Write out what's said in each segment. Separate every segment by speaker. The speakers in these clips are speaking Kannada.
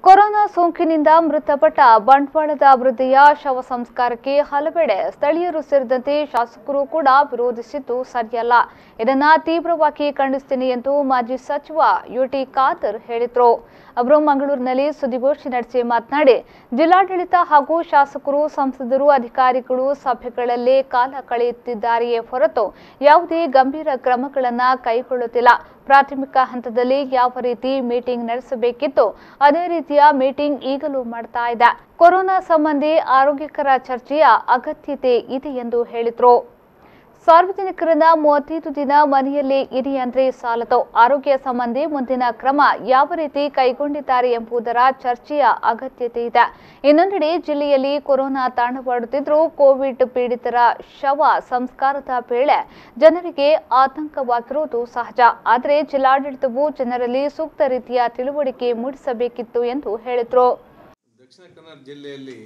Speaker 1: ಕೊರೋನಾ ಸೋಂಕಿನಿಂದ ಮೃತಪಟ್ಟ ಬಂಟ್ವಾಳದ ವೃದ್ಧೆಯ ಶವ ಸಂಸ್ಕಾರಕ್ಕೆ ಹಲವೆಡೆ ಸ್ಥಳೀಯರು ಸೇರಿದಂತೆ ಶಾಸಕರು ಕೂಡ ವಿರೋಧಿಸಿದ್ದು ಸರಿಯಲ್ಲ ಇದನ್ನ ತೀವ್ರವಾಗಿ ಖಂಡಿಸ್ತೀನಿ ಎಂದು ಮಾಜಿ ಸಚಿವ ಯುಟಿ ಖಾದರ್ ಹೇಳಿದ್ರು ಅವರು ಮಂಗಳೂರಿನಲ್ಲಿ ಸುದ್ದಿಗೋಷ್ಠಿ ನಡೆಸಿ ಮಾತನಾಡಿ ಜಿಲ್ಲಾಡಳಿತ ಹಾಗೂ ಶಾಸಕರು ಸಂಸದರು ಅಧಿಕಾರಿಗಳು ಸಭೆಗಳಲ್ಲೇ ಕಾಲ ಕಳೆಯುತ್ತಿದ್ದಾರೆಯೇ ಹೊರತು ಯಾವುದೇ ಗಂಭೀರ ಕ್ರಮಗಳನ್ನ ಕೈಗೊಳ್ಳುತ್ತಿಲ್ಲ ಪ್ರಾಥಮಿಕ ಹಂತದಲ್ಲಿ ಯಾವ ರೀತಿ ಮೀಟಿಂಗ್ ನಡೆಸಬೇಕಿತ್ತು ಅದೇ ರೀತಿಯ ಮೀಟಿಂಗ್ ಈಗಲೂ ಮಾಡ್ತಾ ಇದೆ ಕೊರೋನಾ ಸಂಬಂಧಿ ಆರೋಗ್ಯಕರ ಚರ್ಚೆಯ ಅಗತ್ಯತೆ ಇದೆ ಎಂದು ಹೇಳಿದ್ರು ಸಾರ್ವಜನಿಕರನ್ನ ಮೂವತ್ತೈದು ದಿನ ಮನೆಯಲ್ಲಿ ಇರಿ ಅಂದ್ರೆ ಸಾಲದು ಆರೋಗ್ಯ ಸಂಬಂಧಿ ಮುಂದಿನ ಕ್ರಮ ಯಾವ ರೀತಿ ಕೈಗೊಂಡಿದ್ದಾರೆ ಎಂಬುದರ ಚರ್ಚೆಯ ಅಗತ್ಯತೆ ಇದೆ ಇನ್ನೊಂದೆಡೆ ಜಿಲ್ಲೆಯಲ್ಲಿ ಕೊರೋನಾ ತಾಂಡವಾಡುತ್ತಿದ್ರೂ ಕೋವಿಡ್ ಪೀಡಿತರ ಶವ ಸಂಸ್ಕಾರದ ವೇಳೆ ಜನರಿಗೆ ಆತಂಕವಾಗಿರುವುದು ಸಹಜ ಆದರೆ ಜಿಲ್ಲಾಡಳಿತವು ಜನರಲ್ಲಿ ಸೂಕ್ತ ರೀತಿಯ ತಿಳುವಳಿಕೆ ಮೂಡಿಸಬೇಕಿತ್ತು ಎಂದು ಹೇಳಿದರು
Speaker 2: ದಕ್ಷಿಣ ಕನ್ನಡ ಜಿಲ್ಲೆಯಲ್ಲಿ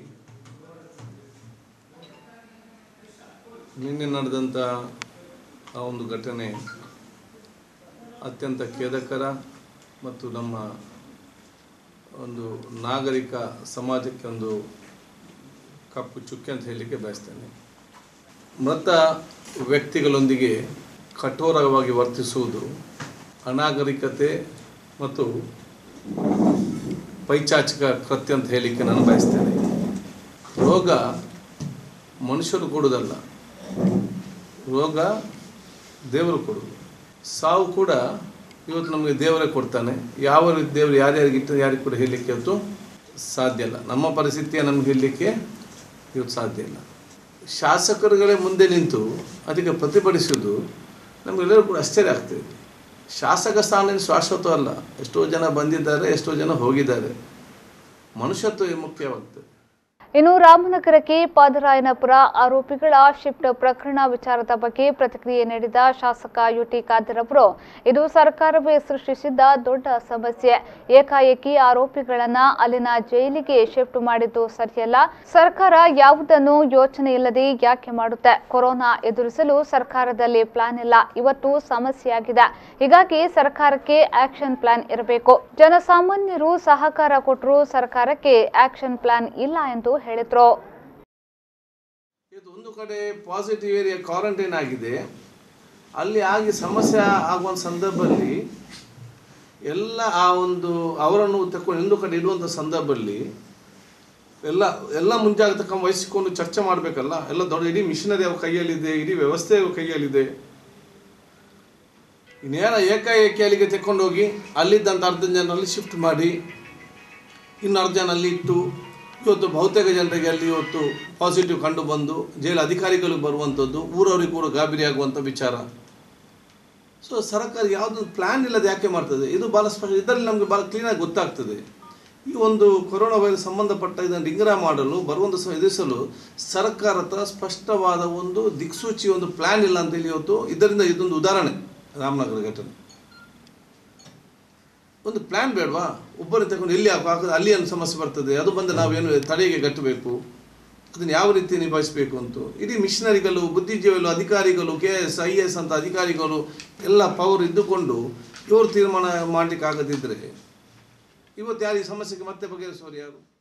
Speaker 2: ನಿನ್ನೆ ನಡೆದಂಥ ಆ ಒಂದು ಘಟನೆ ಅತ್ಯಂತ ಖೇದಕರ ಮತ್ತು ನಮ್ಮ ಒಂದು ನಾಗರಿಕ ಸಮಾಜಕ್ಕೆ ಒಂದು ಕಪ್ಪು ಚುಕ್ಕೆ ಅಂತ ಹೇಳಲಿಕ್ಕೆ ಬಯಸ್ತೇನೆ ಮೃತ ವ್ಯಕ್ತಿಗಳೊಂದಿಗೆ ಕಠೋರವಾಗಿ ವರ್ತಿಸುವುದು ಅನಾಗರಿಕತೆ ಮತ್ತು ಪೈಚಾಚಿಕ ಕೃತ್ಯ ಅಂತ ಹೇಳಲಿಕ್ಕೆ ನಾನು ಬಯಸ್ತೇನೆ ರೋಗ ಮನುಷ್ಯರು ಕೊಡುವುದಲ್ಲ ರೋಗ ದೇವರು ಕೊಡುವುದು ಸಾವು ಕೂಡ ಇವತ್ತು ನಮಗೆ ದೇವರೇ ಕೊಡ್ತಾನೆ ಯಾವ ರೀತಿ ದೇವರು ಯಾರ್ಯಾರಿಗೆ ಇಟ್ಟು ಯಾರಿಗೆ ಕೂಡ ಹೇಳಲಿಕ್ಕೆ ಇವತ್ತು ಸಾಧ್ಯ ಇಲ್ಲ ನಮ್ಮ ಪರಿಸ್ಥಿತಿಯ ನಮ್ಗೆ ಹೇಳಲಿಕ್ಕೆ ಇವತ್ತು ಸಾಧ್ಯ ಇಲ್ಲ ಶಾಸಕರುಗಳೇ ಮುಂದೆ ನಿಂತು ಅದಕ್ಕೆ ಪ್ರತಿಭಟಿಸುವುದು ನಮಗೆಲ್ಲರೂ ಕೂಡ ಆಶ್ಚರ್ಯ ಆಗ್ತದೆ ಶಾಸಕ ಸ್ಥಾನ ಶಾಶ್ವತ ಅಲ್ಲ ಎಷ್ಟೋ ಜನ ಬಂದಿದ್ದಾರೆ ಎಷ್ಟೋ ಜನ ಹೋಗಿದ್ದಾರೆ ಮನುಷ್ಯತ್ವ ಮುಖ್ಯವಾಗ್ತದೆ
Speaker 1: ಇನ್ನು ರಾಮನಗರಕ್ಕೆ ಪಾದರಾಯನಪುರ ಆರೋಪಿಗಳ ಶಿಫ್ಟ್ ಪ್ರಕರಣ ವಿಚಾರದ ಬಗ್ಗೆ ಪ್ರತಿಕ್ರಿಯೆ ನೀಡಿದ ಶಾಸಕ ಯುಟಿ ಖಾದರ್ ಅವರು ಇದು ಸರ್ಕಾರವೇ ಸೃಷ್ಟಿಸಿದ್ದ ದೊಡ್ಡ ಸಮಸ್ಯೆ ಏಕಾಏಕಿ ಆರೋಪಿಗಳನ್ನ ಅಲ್ಲಿನ ಜೈಲಿಗೆ ಶಿಫ್ಟ್ ಮಾಡಿದ್ದು ಸರಿಯಲ್ಲ ಸರ್ಕಾರ ಯಾವುದನ್ನು ಯೋಚನೆ ಇಲ್ಲದೆ ಯಾಕೆ ಮಾಡುತ್ತೆ ಕೊರೋನಾ ಎದುರಿಸಲು ಸರ್ಕಾರದಲ್ಲಿ ಪ್ಲಾನ್ ಇಲ್ಲ ಇವತ್ತು ಸಮಸ್ಯೆಯಾಗಿದೆ ಹೀಗಾಗಿ ಸರ್ಕಾರಕ್ಕೆ ಆಕ್ಷನ್ ಪ್ಲಾನ್ ಇರಬೇಕು ಜನಸಾಮಾನ್ಯರು ಸಹಕಾರ ಕೊಟ್ಟರು ಸರ್ಕಾರಕ್ಕೆ ಆಕ್ಷನ್ ಪ್ಲಾನ್ ಇಲ್ಲ ಎಂದು ಹೇಳಿದ್ರು
Speaker 2: ಇದು ಒಂದು ಕಡೆ ಪಾಸಿಟಿವ್ ಏರಿಯಾ ಕ್ವಾರಂಟೈನ್ ಆಗಿದೆ ಅಲ್ಲಿ ಆಗಿ ಸಮಸ್ಯೆ ಆಗುವ ಸಂದರ್ಭದಲ್ಲಿ ಎಲ್ಲ ಆ ಒಂದು ಅವರನ್ನು ತಕೊಂಡು ಒಂದು ಕಡೆ ಇಡುವಂಥ ಸಂದರ್ಭದಲ್ಲಿ ಎಲ್ಲ ಎಲ್ಲ ಮುಂಜಾಗ್ರತೆ ಕ್ರಮ ವಹಿಸಿಕೊಂಡು ಚರ್ಚೆ ಮಾಡಬೇಕಲ್ಲ ಎಲ್ಲ ದೊಡ್ಡ ಇಡೀ ಮಿಷನರಿ ಅವ್ರ ಕೈಯಲ್ಲಿದೆ ಇಡೀ ವ್ಯವಸ್ಥೆ ಅವ್ರ ಕೈಯಲ್ಲಿದೆ ಇನ್ನೇನ ಏಕಾಏಕಿ ಅಲ್ಲಿಗೆ ತೆಕ್ಕೊಂಡೋಗಿ ಅಲ್ಲಿದ್ದಂಥ ಅರ್ಧ ಜನರಲ್ಲಿ ಶಿಫ್ಟ್ ಮಾಡಿ ಇನ್ನು ಅರ್ಧ ಜನ ಅಲ್ಲಿ ಇಟ್ಟು ಇವತ್ತು ಬಹುತೇಕ ಜನರಿಗೆ ಅಲ್ಲಿ ಇವತ್ತು ಪಾಸಿಟಿವ್ ಕಂಡು ಬಂದು ಜೈಲು ಅಧಿಕಾರಿಗಳಿಗೆ ಬರುವಂಥದ್ದು ಊರವರಿಗೆ ಕೂಡ ಗಾಬರಿ ಆಗುವಂಥ ವಿಚಾರ ಸೊ ಸರ್ಕಾರ ಯಾವುದೊಂದು ಪ್ಲ್ಯಾನ್ ಇಲ್ಲದೆ ಯಾಕೆ ಮಾಡ್ತದೆ ಇದು ಭಾಳ ಸ್ಪಷ್ಟ ಇದರಲ್ಲಿ ನಮಗೆ ಭಾಳ ಕ್ಲೀನಾಗಿ ಗೊತ್ತಾಗ್ತದೆ ಈ ಒಂದು ಕೊರೋನಾ ವೈರಸ್ ಸಂಬಂಧಪಟ್ಟ ಇದನ್ನು ಡಿಂಗರ ಮಾಡಲು ಬರುವಂಥ ಸ ಎದುರಿಸಲು ಸರ್ಕಾರದ ಸ್ಪಷ್ಟವಾದ ಒಂದು ದಿಕ್ಸೂಚಿ ಒಂದು ಪ್ಲ್ಯಾನ್ ಇಲ್ಲ ಅಂತೇಳಿ ಇವತ್ತು ಇದರಿಂದ ಇದೊಂದು ಉದಾಹರಣೆ ರಾಮನಗರ ಘಟನೆ ಒಂದು ಪ್ಲ್ಯಾನ್ ಬೇಡವಾ ಒಬ್ಬರನ್ನು ತಗೊಂಡು ಎಲ್ಲಿ ಹಾಕುದು ಅಲ್ಲಿ ಏನು ಸಮಸ್ಯೆ ಬರ್ತದೆ ಅದು ಬಂದು ನಾವೇನು ತಡೆಗೆ ಕಟ್ಟಬೇಕು ಅದನ್ನು ಯಾವ ರೀತಿ ನಿಭಾಯಿಸಬೇಕು ಅಂತ ಇಡೀ ಮಿಷನರಿಗಳು ಬುದ್ಧಿಜೀವಿಗಳು ಅಧಿಕಾರಿಗಳು ಕೆ ಎಸ್ ಐ ಎಸ್ ಅಂತ ಅಧಿಕಾರಿಗಳು ಎಲ್ಲ ಪವರ್ ಇದ್ದುಕೊಂಡು ಇವರು ತೀರ್ಮಾನ ಮಾಡಲಿಕ್ಕೆ ಆಗದಿದ್ದರೆ ಇವತ್ತು ಯಾರು ಈ ಸಮಸ್ಯೆಗೆ ಮತ್ತೆ ಬಗೆಹರಿಸುವವರು ಯಾರು